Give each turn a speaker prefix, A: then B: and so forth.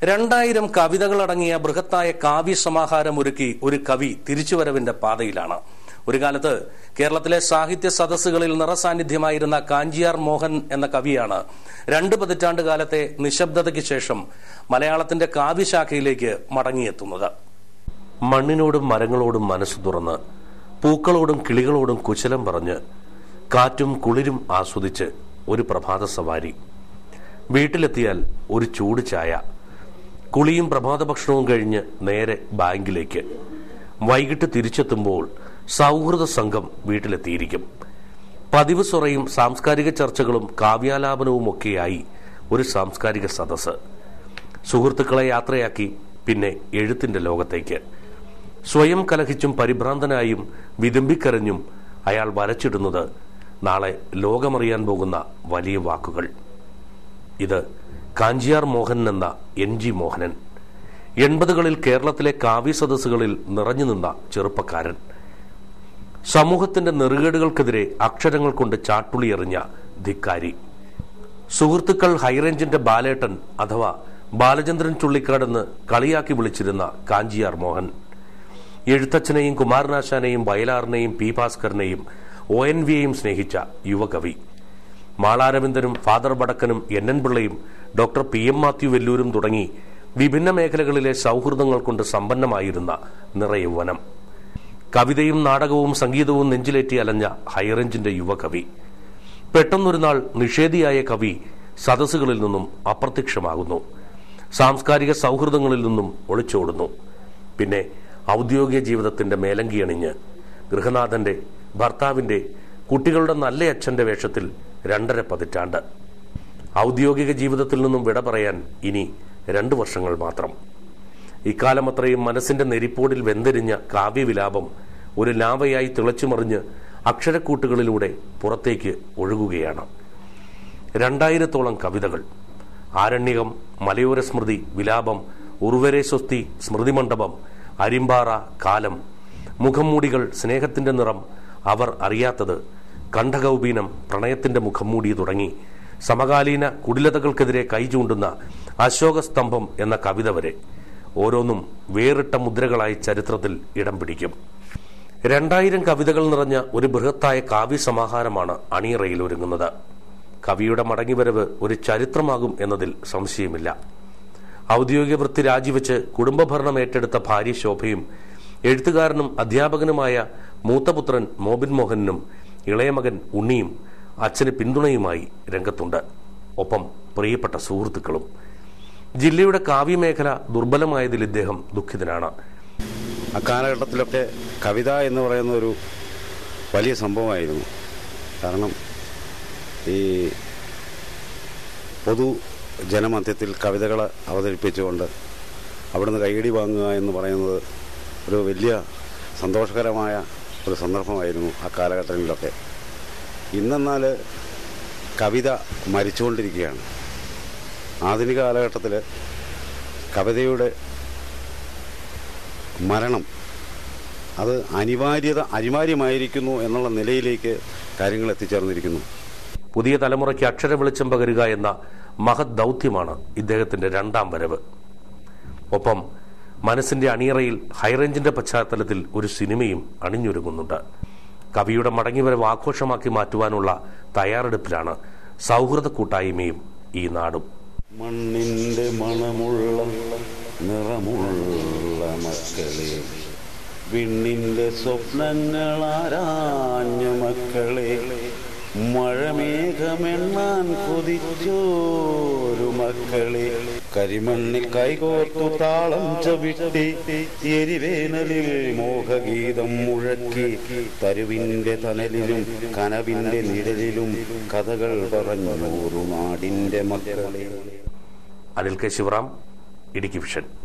A: രണ്ടായിരം കവിതകളടങ്ങിയ ബൃഹത്തായ കാവ്യസമാഹാരം ഒരുക്കി ഒരു കവി തിരിച്ചുവരവിന്റെ പാതയിലാണ് ഒരു കാലത്ത് കേരളത്തിലെ സാഹിത്യ സദസ്സുകളിൽ നിറസാന്നിധ്യമായിരുന്ന കാഞ്ചിയാർ മോഹൻ എന്ന കവിയാണ് രണ്ട് പതിറ്റാണ്ട് കാലത്തെ നിശബ്ദതയ്ക്ക് ശേഷം മലയാളത്തിന്റെ കാവ്യശാഖയിലേക്ക് മടങ്ങിയെത്തുന്നത് മണ്ണിനോടും മരങ്ങളോടും മനസ്സ് തുറന്ന് പൂക്കളോടും കിളികളോടും കുശലം പറഞ്ഞ് കാറ്റും കുളിരും ആസ്വദിച്ച് ഒരു പ്രഭാത സവാരി വീട്ടിലെത്തിയാൽ ഒരു ചൂട് ചായ കുളിയും പ്രഭാത ഭക്ഷണവും കഴിഞ്ഞ് നേരെ ബാങ്കിലേക്ക് വൈകിട്ട് തിരിച്ചെത്തുമ്പോൾ സൗഹൃദ സംഘം വീട്ടിലെത്തിയിരിക്കും പതിവ് സ്വറയും സാംസ്കാരിക ചർച്ചകളും കാവ്യാലാപനവും ഒക്കെയായി ഒരു സാംസ്കാരിക സദസ്സ് സുഹൃത്തുക്കളെ യാത്രയാക്കി പിന്നെ എഴുത്തിന്റെ ലോകത്തേക്ക് സ്വയം കലഹിച്ചും പരിഭ്രാന്തനായും വിതുമ്പിക്കരഞ്ഞും അയാൾ വരച്ചിടുന്നത് നാളെ ലോകമറിയാൻ പോകുന്ന വലിയ വാക്കുകൾ ഇത് കാഞ്ചിയാർ മോഹൻ എന്ന എൻ ജി മോഹനൻ എൺപതുകളിൽ കേരളത്തിലെ കാവ്യ സദസ്സുകളിൽ നിറഞ്ഞു നിന്ന ചെറുപ്പക്കാരൻ സമൂഹത്തിന്റെ നെറുകേടുകൾക്കെതിരെ അക്ഷരങ്ങൾ കൊണ്ട് ചാട്ടുളി എറിഞ്ഞ ധിക്കാരി സുഹൃത്തുക്കൾ ഹൈറേഞ്ചിന്റെ ബാലേട്ടൻ അഥവാ ബാലചന്ദ്രൻ ചുള്ളിക്കാടെന്ന് കളിയാക്കി വിളിച്ചിരുന്ന കാഞ്ചിയാർ മോഹൻ എഴുത്തച്ഛനെയും കുമാരനാശാനെയും വയലാറിനെയും പി ഭാസ്കറിനെയും ഒ എൻ വിയെയും സ്നേഹിച്ച യുവകവി മാളാരവിന്ദനും ഫാദർ വടക്കനും എൻ എൻ പിള്ളയും ഡോക്ടർ പി എം മാത്യു വെല്ലൂരും തുടങ്ങി വിഭിന്ന മേഖലകളിലെ സൗഹൃദങ്ങൾ കൊണ്ട് സമ്പന്നമായിരുന്ന നിറയൗവനം കവിതയും നാടകവും സംഗീതവും നെഞ്ചിലേറ്റി അലഞ്ഞ ഹൈറേഞ്ചിന്റെ യുവകവി പെട്ടെന്നൊരു നാൾ നിഷേധിയായ കവി സദസ്സുകളിൽ നിന്നും അപ്രത്യക്ഷമാകുന്നു സാംസ്കാരിക സൗഹൃദങ്ങളിൽ നിന്നും ഒളിച്ചോടുന്നു പിന്നെ ഔദ്യോഗിക ജീവിതത്തിന്റെ മേലങ്കിയണിഞ്ഞ് ഗൃഹനാഥന്റെ ഭർത്താവിന്റെ കുട്ടികളുടെ നല്ല അച്ഛന്റെ വേഷത്തിൽ രണ്ടര പതിറ്റാണ്ട് ഔദ്യോഗിക ജീവിതത്തിൽ നിന്നും വിട പറയാൻ ഇനി രണ്ടു വർഷങ്ങൾ മാത്രം ഇക്കാലം അത്രയും മനസ്സിന്റെ നെരിപ്പോടിൽ വെന്തെരിഞ്ഞ കാവ്യവിലാപം ഒരു ലാവയായി തിളച്ചുമറിഞ്ഞ് അക്ഷരക്കൂട്ടുകളിലൂടെ പുറത്തേക്ക് ഒഴുകുകയാണ് രണ്ടായിരത്തോളം കവിതകൾ ആരണ്യകം മലയോര സ്മൃതി വിലാപം ഉർവരെ സ്വസ്തി സ്മൃതിമണ്ഡപം അരിമ്പാറ കാലം മുഖംമൂടികൾ സ്നേഹത്തിന്റെ നിറം അവർ അറിയാത്തത് കണ്ഠകൗപീനം പ്രണയത്തിന്റെ മുഖംമൂടി തുടങ്ങി സമകാലീന കുടിലതകൾക്കെതിരെ കൈചൂണ്ടുന്ന അശോകസ്തംഭം എന്ന കവിത വരെ ഓരോന്നും വേറിട്ട മുദ്രകളായി ചരിത്രത്തിൽ ഇടം പിടിക്കും രണ്ടായിരം കവിതകൾ നിറഞ്ഞ ഒരു ബൃഹത്തായ കാവ്യസമാഹാരമാണ് അണിയറയിൽ ഒരുങ്ങുന്നത് കവിയുടെ മടങ്ങിവരവ് ഒരു ചരിത്രമാകും എന്നതിൽ സംശയമില്ല ഔദ്യോഗിക വൃത്തി രാജിവെച്ച് കുടുംബഭരണം ഏറ്റെടുത്ത ഭാര്യ ശോഭയും എഴുത്തുകാരനും അധ്യാപകനുമായ മൂത്തപുത്രൻ മോബിൻ മോഹനും ഇളയമകൻ ഉണ്ണിയും അച്ഛന് പിന്തുണയുമായി രംഗത്തുണ്ട് ഒപ്പം പ്രിയപ്പെട്ട സുഹൃത്തുക്കളും ജില്ലയുടെ കാവ്യമേഖല ദുർബലമായതിൽ ഇദ്ദേഹം ദുഃഖിതനാണ്
B: ആ കാലഘട്ടത്തിലൊക്കെ കവിത എന്ന് പറയുന്ന ഒരു വലിയ സംഭവമായിരുന്നു കാരണം ഈ പൊതു ജനമധ്യത്തിൽ കവിതകൾ അവതരിപ്പിച്ചുകൊണ്ട് അവിടുന്ന് കൈയടി വാങ്ങുക എന്ന് പറയുന്നത് ഒരു വലിയ സന്തോഷകരമായ ഒരു സന്ദർഭമായിരുന്നു ആ കാലഘട്ടങ്ങളിലൊക്കെ ഇന്നെന്നാൽ കവിത മരിച്ചുകൊണ്ടിരിക്കുകയാണ് ആധുനിക കാലഘട്ടത്തിൽ കവിതയുടെ മരണം അത് അനിവാര്യത അനിവാര്യമായിരിക്കുന്നു എന്നുള്ള നിലയിലേക്ക് കാര്യങ്ങൾ എത്തിച്ചേർന്നിരിക്കുന്നു
A: പുതിയ തലമുറയ്ക്ക് അക്ഷര വെളിച്ചം പകരുക എന്ന മഹത് ദൗത്യമാണ് ഇദ്ദേഹത്തിന്റെ രണ്ടാം വരവ് ഒപ്പം മനസ്സിന്റെ അണിയറയിൽ ഹൈറേഞ്ചിന്റെ പശ്ചാത്തലത്തിൽ ഒരു സിനിമയും അണിഞ്ഞൊരുങ്ങുന്നുണ്ട് കവിയുടെ മടങ്ങിവരവ് ആഘോഷമാക്കി മാറ്റുവാനുള്ള തയ്യാറെടുപ്പിലാണ് സൗഹൃദ കൂട്ടായ്മയും ഈ നാടും
B: മണ്ണിന്റെ മണമുള്ള നിറമുള്ള മക്കളെ വിണ്ണിന്റെ സ്വപ്നങ്ങൾ ആരാഞ്ഞ മക്കളെ മഴമേഘമെണ്ണാൻ കൊതിച്ചോരു മക്കളെ കരിമണ്ണിൽ കൈകോർത്തു താളം ചവിട്ടി എരിവേനലിൽ മോഹഗീതം മുഴക്കി തരുവിന്റെ തണലിലും കനവിന്റെ നിഴലിലും കഥകൾ പറഞ്ഞോരു നാടിന്റെ മക്കളെ
A: അനിൽ കെ ശിവറാം ഇടുക്കി വിഷൻ